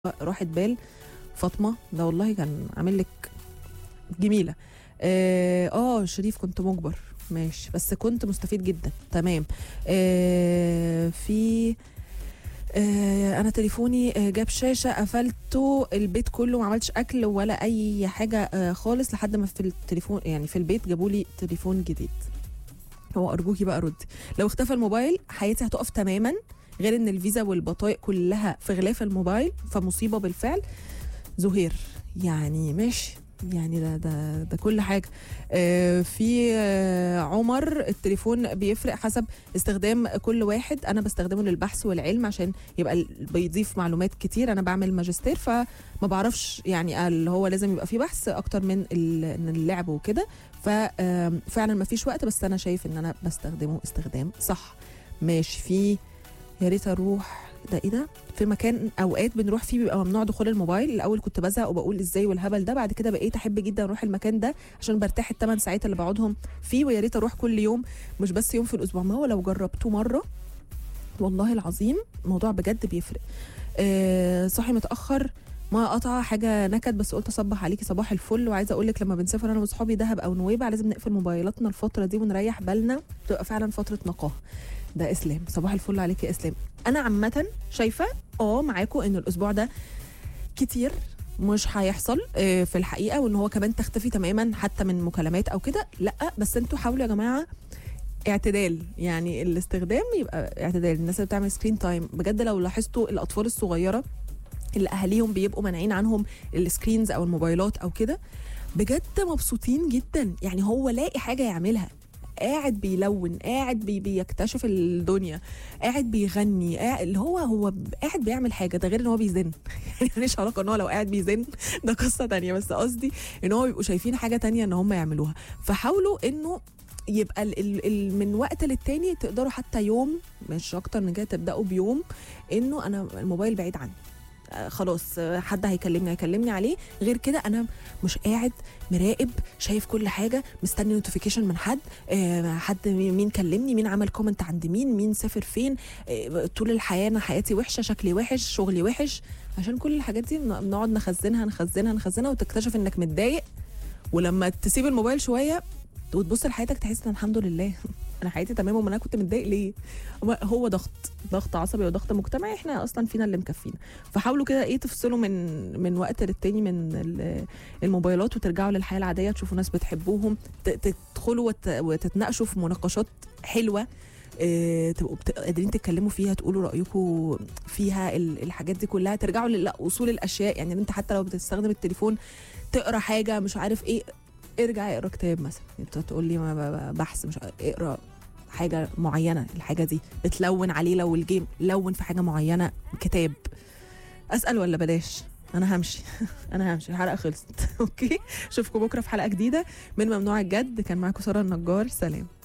راحت بال فاطمه ده والله كان عامل لك جميله اه آه، شريف كنت مجبر ماشي بس كنت مستفيد جدا تمام آه في آه انا تليفوني آه جاب شاشه قفلته البيت كله ما عملتش اكل ولا اي حاجه آه خالص لحد ما في التليفون يعني في البيت جابوا لي تليفون جديد هو ارجوكي بقى ردي لو اختفى الموبايل حياتي هتقف تماما غير ان الفيزا والبطايق كلها في غلاف الموبايل فمصيبه بالفعل زهير يعني ماشي يعني ده ده ده كل حاجه آه في آه عمر التليفون بيفرق حسب استخدام كل واحد انا بستخدمه للبحث والعلم عشان يبقى ال- بيضيف معلومات كتير انا بعمل ماجستير فما بعرفش يعني اللي هو لازم يبقى في بحث اكتر من ال- من اللعب وكده ففعلا ما فيش وقت بس انا شايف ان انا بستخدمه استخدام صح ماشي في يا ريت اروح ده ايه ده في مكان اوقات بنروح فيه بيبقى ممنوع دخول الموبايل الاول كنت بزهق وبقول ازاي والهبل ده بعد كده بقيت احب جدا اروح المكان ده عشان برتاح الثمان ساعات اللي بقعدهم فيه ويا ريت اروح كل يوم مش بس يوم في الاسبوع ما هو لو جربته مره والله العظيم الموضوع بجد بيفرق آه صاحي متاخر ما قطع حاجه نكد بس قلت اصبح عليكي صباح الفل وعايزه اقول لك لما بنسافر انا واصحابي دهب او نويبع لازم نقفل موبايلاتنا الفتره دي ونريح بالنا تبقى فعلا فتره نقاهه ده اسلام صباح الفل عليك يا اسلام انا عامه شايفه اه معاكم ان الاسبوع ده كتير مش هيحصل آه، في الحقيقه وان هو كمان تختفي تماما حتى من مكالمات او كده لا بس انتوا حاولوا يا جماعه اعتدال يعني الاستخدام يبقى اعتدال الناس اللي بتعمل سكرين تايم بجد لو لاحظتوا الاطفال الصغيره اللي اهاليهم بيبقوا مانعين عنهم السكرينز او الموبايلات او كده بجد مبسوطين جدا يعني هو لاقي حاجه يعملها قاعد بيلون قاعد بي بيكتشف الدنيا قاعد بيغني قاعد اللي هو هو ب- قاعد بيعمل حاجه ده غير ان هو بيزن يعني ماليش علاقه ان هو لو قاعد بيزن ده قصه تانية بس قصدي ان هو بيبقوا شايفين حاجه تانية ان هم يعملوها فحاولوا انه يبقى ال ال ال من وقت للتاني تقدروا حتى يوم مش اكتر من كده تبداوا بيوم انه انا الموبايل بعيد عني آه، خلاص آه، حد هيكلمني هيكلمني عليه غير كده انا مش قاعد مراقب شايف كل حاجه مستني نوتيفيكيشن من حد آه، حد مين مين كلمني مين عمل كومنت عند مين مين سافر فين آه، طول الحياه انا حياتي وحشه شكلي وحش شغلي وحش عشان كل الحاجات دي بن- بنقعد نخزنها نخزنها نخزنها وتكتشف انك متضايق ولما تسيب الموبايل شويه وتبص لحياتك تحس ان الحمد لله انا حياتي تمام وما انا كنت متضايق ليه هو- هو ضغط ضغط عصبي وضغط مجتمعي احنا اصلا فينا اللي مكفينا فحاولوا كده ايه تفصلوا من من وقت للتاني من ال- الموبايلات وترجعوا للحياه العاديه تشوفوا ناس بتحبوهم ت- تدخلوا وت- وتتناقشوا في مناقشات حلوه اه تبقوا بت- قادرين تتكلموا فيها تقولوا رايكم فيها ال- الحاجات دي كلها ترجعوا لاصول الاشياء يعني انت حتى لو بتستخدم التليفون تقرا حاجه مش عارف ايه ارجع اقرا كتاب مثلا انت تقول لي ما ب- ب- بحث مش عارف- اقرا حاجه معينه الحاجه دي بتلون عليه لو الجيم لون في حاجه معينه كتاب اسال ولا بلاش انا همشي انا همشي الحلقه خلصت اوكي اشوفكم بكره في حلقه جديده من ممنوع الجد كان معاكم ساره النجار سلام